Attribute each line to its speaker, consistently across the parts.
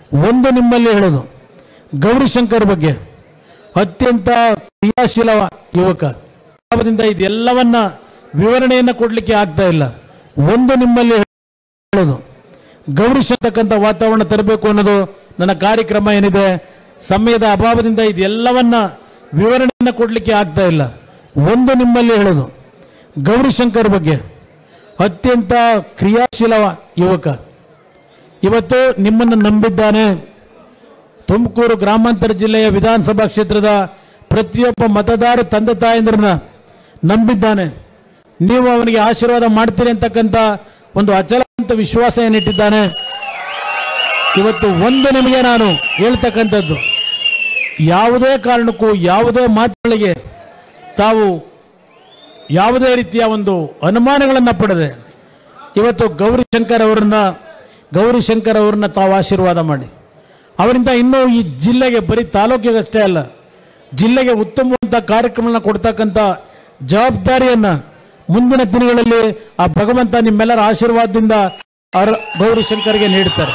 Speaker 1: ಒಂದು ನಿಮ್ಮಲ್ಲಿ ಹೇಳೋದು ಗೌರಿಶಂಕರ್ ಬಗ್ಗೆ ಅತ್ಯಂತ ಕ್ರಿಯಾಶೀಲ ಯುವಕ ದಿಂದ ಇದೆಲ್ಲವನ್ನ ವಿವರಣೆಯನ್ನು ಕೊಡಲಿಕ್ಕೆ ಆಗ್ತಾ ಇಲ್ಲ ಒಂದು ನಿಮ್ಮಲ್ಲಿ ಹೇಳೋದು ಗೌರಿಸತಕ್ಕಂಥ ವಾತಾವರಣ ತರಬೇಕು ಅನ್ನೋದು ನನ್ನ ಕಾರ್ಯಕ್ರಮ ಏನಿದೆ ಸಮಯದ ಅಭಾವದಿಂದ ಇದೆಲ್ಲವನ್ನ ವಿವರಣೆಯನ್ನು ಕೊಡಲಿಕ್ಕೆ ಆಗ್ತಾ ಇಲ್ಲ ಒಂದು ನಿಮ್ಮಲ್ಲಿ ಹೇಳೋದು ಗೌರಿಶಂಕರ್ ಬಗ್ಗೆ ಅತ್ಯಂತ ಕ್ರಿಯಾಶೀಲ ಯುವಕ ಇವತ್ತು ನಿಮ್ಮನ್ನು ನಂಬಿದ್ದಾನೆ ತುಮಕೂರು ಗ್ರಾಮಾಂತರ ಜಿಲ್ಲೆಯ ವಿಧಾನಸಭಾ ಕ್ಷೇತ್ರದ ಪ್ರತಿಯೊಬ್ಬ ಮತದಾರ ತಂದೆ ತಾಯಂದ್ರನ್ನ ನಂಬಿದ್ದಾನೆ ನೀವು ಅವನಿಗೆ ಆಶೀರ್ವಾದ ಮಾಡ್ತೀರಿ ಅಂತಕ್ಕಂಥ ಒಂದು ಅಚಲಂತ ವಿಶ್ವಾಸ ಏನಿಟ್ಟಿದ್ದಾನೆ ಇವತ್ತು ಒಂದು ನಿಮಗೆ ನಾನು ಹೇಳ್ತಕ್ಕಂಥದ್ದು ಯಾವುದೇ ಕಾರಣಕ್ಕೂ ಯಾವುದೇ ಮಾತುಗಳಿಗೆ ತಾವು ಯಾವುದೇ ರೀತಿಯ ಒಂದು ಅನುಮಾನಗಳನ್ನು ಪಡೆದೆ ಇವತ್ತು ಗೌರಿಶಂಕರ್ ಅವರನ್ನ ಗೌರಿಶಂಕರ್ ಅವರನ್ನ ತಾವು ಆಶೀರ್ವಾದ ಮಾಡಿ ಅವರಿಂದ ಇನ್ನೂ ಈ ಜಿಲ್ಲೆಗೆ ಬರೀ ತಾಲೂಕಿಗೆ ಅಷ್ಟೇ ಅಲ್ಲ ಜಿಲ್ಲೆಗೆ ಉತ್ತಮವಾದ ಕಾರ್ಯಕ್ರಮಗಳನ್ನ ಕೊಡ್ತಕ್ಕಂಥ ಜವಾಬ್ದಾರಿಯನ್ನ ಮುಂದಿನ ದಿನಗಳಲ್ಲಿ ಆ ಭಗವಂತ ನಿಮ್ಮೆಲ್ಲರ ಆಶೀರ್ವಾದದಿಂದ ಅವರ ಗೌರಿಶಂಕರ್ಗೆ ನೀಡ್ತಾರೆ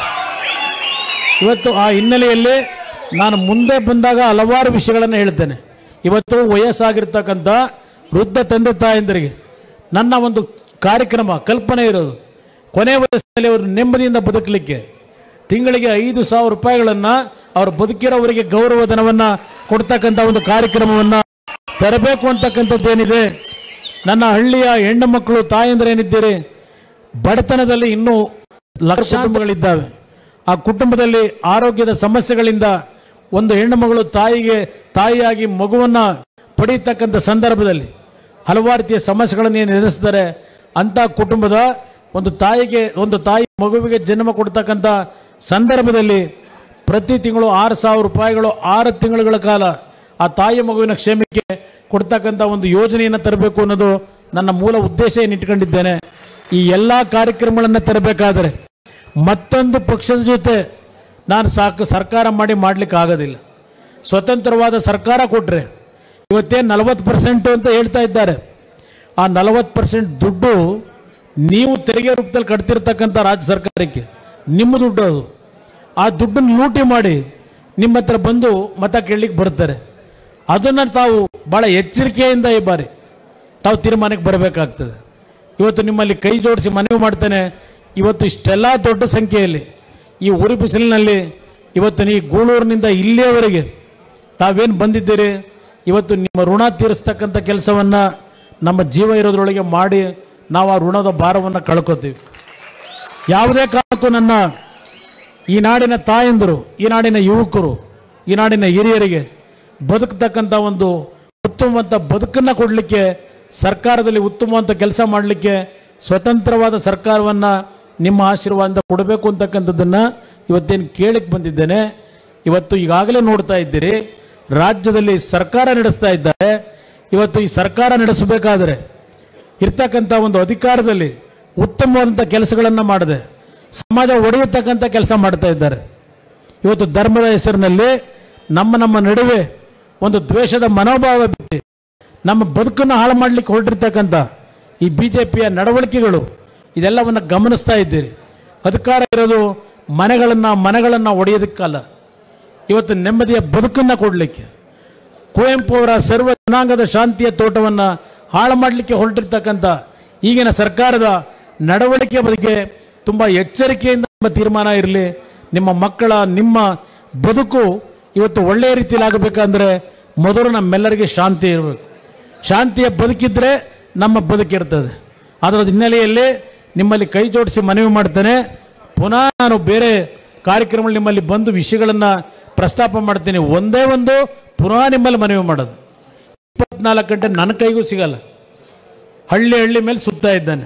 Speaker 1: ಇವತ್ತು ಆ ಹಿನ್ನೆಲೆಯಲ್ಲಿ ನಾನು ಮುಂದೆ ಬಂದಾಗ ಹಲವಾರು ವಿಷಯಗಳನ್ನು ಹೇಳ್ತೇನೆ ಇವತ್ತು ವಯಸ್ಸಾಗಿರ್ತಕ್ಕಂಥ ವೃದ್ಧ ತಂದೆ ತಾಯಂದರಿಗೆ ನನ್ನ ಒಂದು ಕಾರ್ಯಕ್ರಮ ಕಲ್ಪನೆ ಇರೋದು ಕೊನೆ ವಯಸ್ಸಿನಲ್ಲಿ ಅವರು ನೆಮ್ಮದಿಯಿಂದ ಬದುಕಲಿಕ್ಕೆ ತಿಂಗಳಿಗೆ ಐದು ಸಾವಿರ ರೂಪಾಯಿಗಳನ್ನು ಅವರು ಬದುಕಿರೋವರಿಗೆ ಗೌರವಧನವನ್ನು ಕೊಡ್ತಕ್ಕಂಥ ಒಂದು ಕಾರ್ಯಕ್ರಮವನ್ನು ತರಬೇಕು ಅಂತಕ್ಕಂಥದ್ದೇನಿದೆ ನನ್ನ ಹಳ್ಳಿಯ ಹೆಣ್ಣು ಮಕ್ಕಳು ತಾಯಂದ್ರೇನಿದ್ದೀರಿ ಬಡತನದಲ್ಲಿ ಇನ್ನೂ ಲಕ್ಷ ಕುಟುಂಬಗಳಿದ್ದಾವೆ ಆ ಕುಟುಂಬದಲ್ಲಿ ಆರೋಗ್ಯದ ಸಮಸ್ಯೆಗಳಿಂದ ಒಂದು ಹೆಣ್ಣು ಮಗಳು ತಾಯಿಗೆ ತಾಯಿಯಾಗಿ ಮಗುವನ್ನ ಪಡೀತಕ್ಕಂಥ ಸಂದರ್ಭದಲ್ಲಿ ಹಲವಾರು ರೀತಿಯ ಸಮಸ್ಯೆಗಳನ್ನು ಏನು ಎದುರಿಸ್ತಾರೆ ಅಂಥ ಕುಟುಂಬದ ಒಂದು ತಾಯಿಗೆ ಒಂದು ತಾಯಿ ಮಗುವಿಗೆ ಜನ್ಮ ಕೊಡ್ತಕ್ಕಂಥ ಸಂದರ್ಭದಲ್ಲಿ ಪ್ರತಿ ತಿಂಗಳು ಆರು ಸಾವಿರ ರೂಪಾಯಿಗಳು ಆರು ತಿಂಗಳುಗಳ ಕಾಲ ಆ ತಾಯಿ ಮಗುವಿನ ಕ್ಷೇಮಕ್ಕೆ ಕೊಡ್ತಕ್ಕಂಥ ಒಂದು ಯೋಜನೆಯನ್ನು ತರಬೇಕು ಅನ್ನೋದು ನನ್ನ ಮೂಲ ಉದ್ದೇಶ ಏನು ಇಟ್ಕೊಂಡಿದ್ದೇನೆ ಈ ಎಲ್ಲ ಕಾರ್ಯಕ್ರಮಗಳನ್ನು ತರಬೇಕಾದರೆ ಮತ್ತೊಂದು ಪಕ್ಷದ ಜೊತೆ ನಾನು ಸಾಕು ಸರ್ಕಾರ ಮಾಡಿ ಮಾಡ್ಲಿಕ್ಕೆ ಆಗೋದಿಲ್ಲ ಸ್ವತಂತ್ರವಾದ ಸರ್ಕಾರ ಕೊಟ್ಟರೆ ಇವತ್ತೇನು ನಲವತ್ತು ಪರ್ಸೆಂಟು ಅಂತ ಹೇಳ್ತಾ ಇದ್ದಾರೆ ಆ ನಲವತ್ತು ಪರ್ಸೆಂಟ್ ದುಡ್ಡು ನೀವು ತೆರಿಗೆ ರೂಪದಲ್ಲಿ ಕಟ್ತಿರ್ತಕ್ಕಂಥ ರಾಜ್ಯ ಸರ್ಕಾರಕ್ಕೆ ನಿಮ್ಮ ದುಡ್ಡು ಅದು ಆ ದುಡ್ಡನ್ನು ಲೂಟಿ ಮಾಡಿ ನಿಮ್ಮ ಹತ್ರ ಬಂದು ಮತ ಕೇಳಲಿಕ್ಕೆ ಬರ್ತಾರೆ ಅದನ್ನು ತಾವು ಭಾಳ ಎಚ್ಚರಿಕೆಯಿಂದ ಈ ಬಾರಿ ತಾವು ತೀರ್ಮಾನಕ್ಕೆ ಬರಬೇಕಾಗ್ತದೆ ಇವತ್ತು ನಿಮ್ಮಲ್ಲಿ ಕೈ ಜೋಡಿಸಿ ಮನವಿ ಮಾಡ್ತೇನೆ ಇವತ್ತು ಇಷ್ಟೆಲ್ಲ ದೊಡ್ಡ ಸಂಖ್ಯೆಯಲ್ಲಿ ಈ ಉರಿ ಬಿಸಿಲಿನಲ್ಲಿ ಇವತ್ತು ನೀವು ಗೂಳೂರಿನಿಂದ ಇಲ್ಲಿಯವರೆಗೆ ತಾವೇನು ಬಂದಿದ್ದೀರಿ ಇವತ್ತು ನಿಮ್ಮ ಋಣ ತೀರಿಸ್ತಕ್ಕಂಥ ಕೆಲಸವನ್ನು ನಮ್ಮ ಜೀವ ಇರೋದ್ರೊಳಗೆ ಮಾಡಿ ನಾವು ಆ ಋಣದ ಭಾರವನ್ನು ಕಳ್ಕೊತೀವಿ ಯಾವುದೇ ಕಾರಣಕ್ಕೂ ನನ್ನ ಈ ನಾಡಿನ ತಾಯಂದರು ಈ ನಾಡಿನ ಯುವಕರು ಈ ನಾಡಿನ ಹಿರಿಯರಿಗೆ ಬದುಕತಕ್ಕಂಥ ಒಂದು ಉತ್ತಮವಂತ ಬದುಕನ್ನು ಕೊಡಲಿಕ್ಕೆ ಸರ್ಕಾರದಲ್ಲಿ ಉತ್ತಮವಂತ ಕೆಲಸ ಮಾಡಲಿಕ್ಕೆ ಸ್ವತಂತ್ರವಾದ ಸರ್ಕಾರವನ್ನು ನಿಮ್ಮ ಆಶೀರ್ವಾದದಿಂದ ಕೊಡಬೇಕು ಅಂತಕ್ಕಂಥದ್ದನ್ನು ಇವತ್ತೇನು ಕೇಳಕ್ಕೆ ಬಂದಿದ್ದೇನೆ ಇವತ್ತು ಈಗಾಗಲೇ ನೋಡ್ತಾ ಇದ್ದೀರಿ ರಾಜ್ಯದಲ್ಲಿ ಸರ್ಕಾರ ನಡೆಸ್ತಾ ಇದ್ದಾರೆ ಇವತ್ತು ಈ ಸರ್ಕಾರ ನಡೆಸಬೇಕಾದರೆ ಇರ್ತಕ್ಕಂಥ ಒಂದು ಅಧಿಕಾರದಲ್ಲಿ ಉತ್ತಮವಾದಂಥ ಕೆಲಸಗಳನ್ನು ಮಾಡದೆ ಸಮಾಜ ಒಡೆಯತಕ್ಕಂಥ ಕೆಲಸ ಮಾಡ್ತಾ ಇದ್ದಾರೆ ಇವತ್ತು ಧರ್ಮದ ಹೆಸರಿನಲ್ಲಿ ನಮ್ಮ ನಮ್ಮ ನಡುವೆ ಒಂದು ದ್ವೇಷದ ಮನೋಭಾವ ಬಿತ್ತಿ ನಮ್ಮ ಬದುಕನ್ನು ಹಾಳು ಮಾಡಲಿಕ್ಕೆ ಹೊರಟಿರ್ತಕ್ಕಂಥ ಈ ಬಿ ಜೆ ಪಿಯ ನಡವಳಿಕೆಗಳು ಇದೆಲ್ಲವನ್ನು ಗಮನಿಸ್ತಾ ಇದ್ದೀರಿ ಅಧಿಕಾರ ಇರೋದು ಮನೆಗಳನ್ನು ಮನೆಗಳನ್ನು ಒಡೆಯೋದಕ್ಕಲ್ಲ ಇವತ್ತು ನೆಮ್ಮದಿಯ ಬದುಕನ್ನು ಕೊಡಲಿಕ್ಕೆ ಕುವೆಂಪು ಅವರ ಸರ್ವ ಜನಾಂಗದ ಶಾಂತಿಯ ತೋಟವನ್ನು ಹಾಳು ಮಾಡಲಿಕ್ಕೆ ಹೊರಟಿರ್ತಕ್ಕಂಥ ಈಗಿನ ಸರ್ಕಾರದ ನಡವಳಿಕೆ ಬಗ್ಗೆ ತುಂಬ ಎಚ್ಚರಿಕೆಯಿಂದ ನಿಮ್ಮ ತೀರ್ಮಾನ ಇರಲಿ ನಿಮ್ಮ ಮಕ್ಕಳ ನಿಮ್ಮ ಬದುಕು ಇವತ್ತು ಒಳ್ಳೆಯ ರೀತಿಯಲ್ಲಿ ಆಗಬೇಕಂದ್ರೆ ಮೊದಲು ನಮ್ಮೆಲ್ಲರಿಗೆ ಶಾಂತಿ ಇರಬೇಕು ಶಾಂತಿಯ ಬದುಕಿದ್ರೆ ನಮ್ಮ ಬದುಕಿರ್ತದೆ ಅದರ ಹಿನ್ನೆಲೆಯಲ್ಲಿ ನಿಮ್ಮಲ್ಲಿ ಕೈ ಜೋಡಿಸಿ ಮನವಿ ಮಾಡ್ತೇನೆ ಪುನಃ ನಾನು ಬೇರೆ ಕಾರ್ಯಕ್ರಮಗಳು ನಿಮ್ಮಲ್ಲಿ ಬಂದು ವಿಷಯಗಳನ್ನು ಪ್ರಸ್ತಾಪ ಮಾಡ್ತೀನಿ ಒಂದೇ ಒಂದು ಪುನಃ ನಿಮ್ಮಲ್ಲಿ ಮನವಿ ಮಾಡೋದು ಇಪ್ಪತ್ನಾಲ್ಕು ಗಂಟೆ ನನ್ನ ಕೈಗೂ ಸಿಗಲ್ಲ ಹಳ್ಳಿ ಹಳ್ಳಿ ಮೇಲೆ ಸುತ್ತಾ ಇದ್ದಾನೆ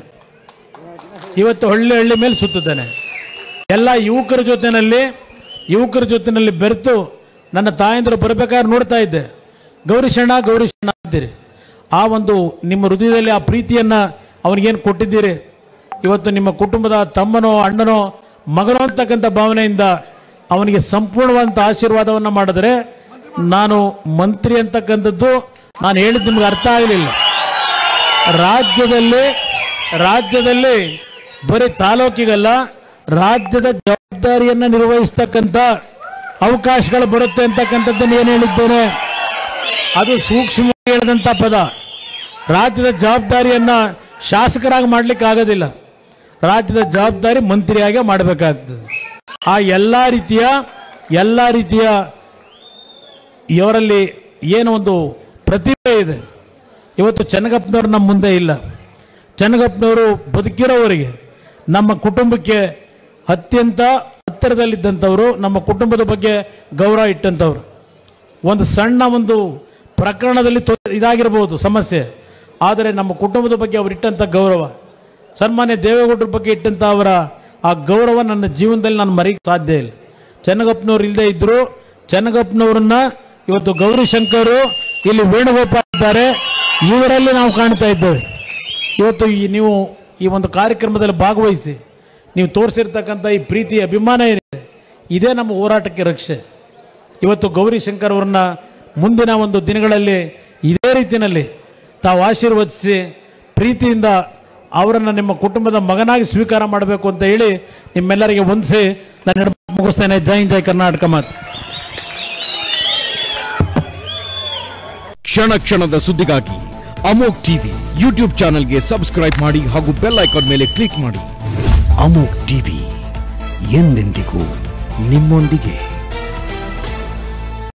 Speaker 1: ಇವತ್ತು ಹಳ್ಳಿ ಹಳ್ಳಿ ಮೇಲೆ ಸುತ್ತಿದ್ದಾನೆ ಎಲ್ಲ ಯುವಕರ ಜೊತೆನಲ್ಲಿ ಯುವಕರ ಜೊತೆನಲ್ಲಿ ಬೆರೆತು ನನ್ನ ತಾಯಂದಿರು ಬರಬೇಕಾದ್ರೆ ನೋಡ್ತಾ ಇದ್ದೆ ಗೌರಿಶಣ್ಣ ಗೌರಿಶಣ್ಣ ಅಂತೀರಿ ಆ ಒಂದು ನಿಮ್ಮ ಹೃದಯದಲ್ಲಿ ಆ ಪ್ರೀತಿಯನ್ನು ಅವನಿಗೇನು ಕೊಟ್ಟಿದ್ದೀರಿ ಇವತ್ತು ನಿಮ್ಮ ಕುಟುಂಬದ ತಮ್ಮನೋ ಅಣ್ಣನೋ ಮಗನೋ ಅಂತಕ್ಕಂಥ ಭಾವನೆಯಿಂದ ಅವನಿಗೆ ಸಂಪೂರ್ಣವಾದಂಥ ಆಶೀರ್ವಾದವನ್ನು ಮಾಡಿದ್ರೆ ನಾನು ಮಂತ್ರಿ ಅಂತಕ್ಕಂಥದ್ದು ನಾನು ಹೇಳಿದ್ದು ನಿಮ್ಗೆ ಅರ್ಥ ಆಗಲಿಲ್ಲ ರಾಜ್ಯದಲ್ಲಿ ರಾಜ್ಯದಲ್ಲಿ ಬರೀ ತಾಲೂಕಿಗಲ್ಲ ರಾಜ್ಯದ ಜವಾಬ್ದಾರಿಯನ್ನ ನಿರ್ವಹಿಸ್ತಕ್ಕಂಥ ಅವಕಾಶಗಳು ಬರುತ್ತೆ ಅಂತಕ್ಕಂಥದ್ದನ್ನು ಏನು ಹೇಳಿದ್ದೇನೆ ಅದು ಸೂಕ್ಷ್ಮವಾಗಿ ಹೇಳಿದಂಥ ಪದ ರಾಜ್ಯದ ಜವಾಬ್ದಾರಿಯನ್ನ ಶಾಸಕರಾಗಿ ಮಾಡ್ಲಿಕ್ಕೆ ಆಗೋದಿಲ್ಲ ರಾಜ್ಯದ ಜವಾಬ್ದಾರಿ ಮಂತ್ರಿಯಾಗೆ ಮಾಡಬೇಕಾಗ್ತದೆ ಆ ಎಲ್ಲ ರೀತಿಯ ಎಲ್ಲ ರೀತಿಯ ಇವರಲ್ಲಿ ಏನು ಒಂದು ಪ್ರತಿಭೆ ಇದೆ ಇವತ್ತು ಚೆನ್ನಗಪ್ಪನವರು ನಮ್ಮ ಮುಂದೆ ಇಲ್ಲ ಚೆನ್ನಗಪ್ಪನವರು ಬದುಕಿರೋವರಿಗೆ ನಮ್ಮ ಕುಟುಂಬಕ್ಕೆ ಅತ್ಯಂತ ಹತ್ತಿರದಲ್ಲಿದ್ದಂಥವರು ನಮ್ಮ ಕುಟುಂಬದ ಬಗ್ಗೆ ಗೌರವ ಇಟ್ಟಂಥವ್ರು ಒಂದು ಸಣ್ಣ ಒಂದು ಪ್ರಕರಣದಲ್ಲಿ ತೊ ಇದಾಗಿರ್ಬೋದು ಸಮಸ್ಯೆ ಆದರೆ ನಮ್ಮ ಕುಟುಂಬದ ಬಗ್ಗೆ ಅವರು ಇಟ್ಟಂಥ ಗೌರವ ಸನ್ಮಾನ್ಯ ದೇವೇಗೌಡರ ಬಗ್ಗೆ ಇಟ್ಟಂಥ ಅವರ ಆ ಗೌರವ ನನ್ನ ಜೀವನದಲ್ಲಿ ನಾನು ಮರೆಯಕ್ಕೆ ಸಾಧ್ಯ ಇಲ್ಲ ಚೆನ್ನಗಪ್ಪನವ್ರು ಇಲ್ಲದೆ ಇದ್ದರು ಚೆನ್ನಗಪ್ಪನವ್ರನ್ನ ಇವತ್ತು ಗೌರಿಶಂಕರು ಇಲ್ಲಿ ವೇಣುಗೋಪಾಲ್ ಇದ್ದಾರೆ ಇವರಲ್ಲಿ ನಾವು ಕಾಣ್ತಾ ಇದ್ದೇವೆ ಇವತ್ತು ಈ ನೀವು ಈ ಒಂದು ಕಾರ್ಯಕ್ರಮದಲ್ಲಿ ಭಾಗವಹಿಸಿ ನೀವು ತೋರಿಸಿರ್ತಕ್ಕಂಥ ಈ ಪ್ರೀತಿ ಅಭಿಮಾನ ಏನಿದೆ ಇದೇ ನಮ್ಮ ಹೋರಾಟಕ್ಕೆ ರಕ್ಷೆ ಇವತ್ತು ಗೌರಿಶಂಕರ್ ಅವರನ್ನ ಮುಂದಿನ ಒಂದು ದಿನಗಳಲ್ಲಿ ಇದೇ ರೀತಿಯಲ್ಲಿ ತಾವು ಆಶೀರ್ವದಿಸಿ ಪ್ರೀತಿಯಿಂದ ಅವರನ್ನು ನಿಮ್ಮ ಕುಟುಂಬದ ಮಗನಾಗಿ ಸ್ವೀಕಾರ ಮಾಡಬೇಕು ಅಂತ ಹೇಳಿ ನಿಮ್ಮೆಲ್ಲರಿಗೆ ಹೊಂದಿಸಿ ನಾನು ಎರಡು ಮಾತು ಮುಗಿಸ್ತೇನೆ ಜೈ ಹಿಂದ್, ಜೈ ಕರ್ನಾಟಕ ಮಾತು
Speaker 2: ಕ್ಷಣ ಕ್ಷಣದ ಸುದ್ದಿಗಾಗಿ ಅಮೋಕ್ ಟಿವಿ ಯೂಟ್ಯೂಬ್ ಚಾನೆಲ್ಗೆ ಸಬ್ಸ್ಕ್ರೈಬ್ ಮಾಡಿ ಹಾಗೂ ಬೆಲ್ ಐಕಾನ್ ಮೇಲೆ ಕ್ಲಿಕ್ ಮಾಡಿ ಅಮೋಕ್ ಟಿವಿ ಎಂದೆಂದಿಗೂ ನಿಮ್ಮೊಂದಿಗೆ